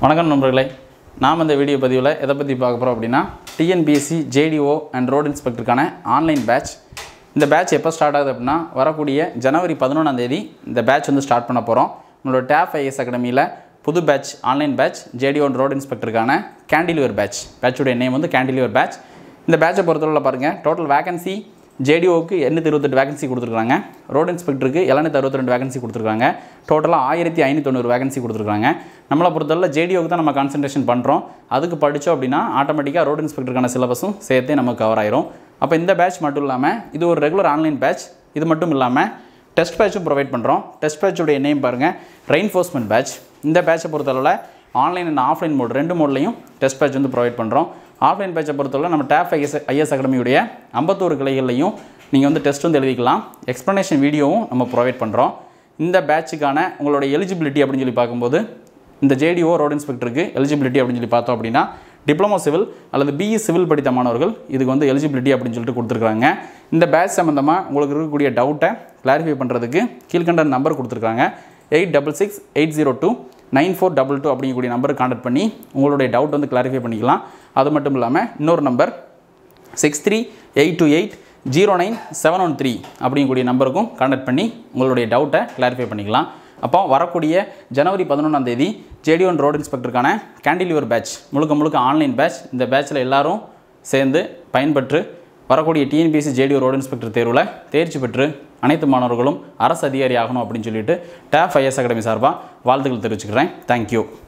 வணக்கம் நண்பர்களே நாம் இந்த வீடியோ பதிவில் எதை பற்றி பார்க்க போகிறோம் அப்படின்னா டிஎன்பிஎஸ்சி ஜேடிஓ அண்ட் ரோட் இன்ஸ்பெக்டருக்கான ஆன்லைன் பேட்ச் இந்த பேட்ச் எப்போ ஸ்டார்ட் ஆகுது அப்படின்னா வரக்கூடிய ஜனவரி பதினொன்றாம் தேதி இந்த பேட்ச் வந்து ஸ்டார்ட் பண்ண போகிறோம் உங்களோட டேப் ஐஎஸ் அகாடமியில் புது batch online batch JDO and road இன்ஸ்பெக்டருக்கான கேண்டிலிவர் பேட்ச் பேட்சுடைய நேம் வந்து கேண்டிலிவர் பேட்ச் இந்த பேட்சை பொறுத்தவரை பாருங்கள் டோட்டல் வேகன்சி ஜேடிஓக்கு எண்ணூற்றி இருபத்தெட்டு வேகன்சி கொடுத்துருக்காங்க ரோட் இன்ஸ்பெக்டருக்கு எழுநூற்றி அறுபத்தி ரெண்டு வேகன்சி கொடுத்துருக்காங்க டோட்டலாக ஆயிரத்தி ஐநூற்றி தொண்ணூறு வேகன்சி கொடுத்துருக்காங்க நம்மளை பொறுத்தவரை ஜேடிஓக்கு தான் நம்ம கான்சன்ட்ரேஷன் பண்ணுறோம் அதுக்கு படித்தோம் அப்படின்னா ஆட்டோமேட்டிக்காக ரோட் இன்ஸ்பெக்டருக்கான சிலபஸும் சேர்த்தே நமக்கு கவர் ஆயிரும் அப்போ இந்த பேட்ச் மட்டும் இல்லாமல் இது ஒரு ரெகுலர் ஆன்லைன் பேட்ச் இது மட்டும் இல்லாமல் டெஸ்ட் பேட்சும் ப்ரொவைட் பண்ணுறோம் டெஸ்ட் பேட்சுடைய நேம் பாருங்கள் ரெயின்ஃபோர்ஸ்மெண்ட் பேட்ச் இந்த பேட்சை பொறுத்தளவில் ஆன்லைன் அண்ட் ஆஃப்லைன் மோட் ரெண்டு மோட்லையும் டெஸ்ட் பேட்ச் வந்து ப்ரொவைட் பண்ணுறோம் ஆஃப்லைன் பேட்சை பொறுத்தவரை நம்ம டேப் ஐஎஸ் ஐஎஸ் அகாடமியுடைய ஐம்பத்தோரு கிளைகள்லையும் நீங்கள் வந்து டெஸ்ட் வந்து எழுதிக்கலாம் எக்ஸ்ப்ளனேஷன் வீடியோவும் நம்ம ப்ரொவைட் பண்ணுறோம் இந்த பேட்சுக்கான உங்களோட எலிஜிபிலிட்டி அப்படின்னு சொல்லி பார்க்கும்போது இந்த ஜேடிஓ ரோட் இன்ஸ்பெக்டருக்கு எலிஜிபிலிட்டி அப்படின்னு சொல்லி பார்த்தோம் அப்படின்னா டிப்ளமோ சிவில் அல்லது பிஇ சிவில் படித்த மாணவர்கள் இதுக்கு வந்து எலிஜிபிலிட்டி அப்படின்னு சொல்லிட்டு கொடுத்துருக்காங்க இந்த பேட்ச் சம்மந்தமாக உங்களுக்கு இருக்கக்கூடிய டவுட்டை கிளாரிஃபை பண்ணுறதுக்கு கீழ்கண்ட நம்பர் கொடுத்துருக்காங்க eight double six eight zero two nine four double two அப்படிங்கக்கூடிய நம்பருக்கு கான்டாக்ட் பண்ணி உங்களுடைய டவுட் வந்து கிளாரிஃபை பண்ணிக்கலாம் அது மட்டும் இல்லாமல் இன்னொரு number six three eight two eight zero nine seven one three அப்படிங்கக்கூடிய நம்பருக்கும் கான்டாக்ட் பண்ணி உங்களுடைய டவுட்டை கிளாரிஃபை பண்ணிக்கலாம் அப்போ வரக்கூடிய ஜனவரி பதினொன்றாம் தேதி ஜேடி ஒன் ரோட் இன்ஸ்பெக்டருக்கான கேண்டிலிவர் பேட்ச் முழுக்க முழுக்க ஆன்லைன் பேட்ச் இந்த பேட்ச்சில் எல்லாரும் சேர்ந்து பயன்பெற்று வரக்கூடிய டிஎன்பிஎஸ்சி ஜேடிஓ ரோட் இன்ஸ்பெக்டர் தேர்வில் தேர்ச்சி பெற்று அனைத்து மாணவர்களும் அரசு அதிகாரி ஆகணும் அப்படின்னு சொல்லிட்டு டேப் ஐஎஸ் அகாடமி சார்பாக வாழ்த்துக்கள் தெரிவிச்சுக்கிறேன் தேங்க்யூ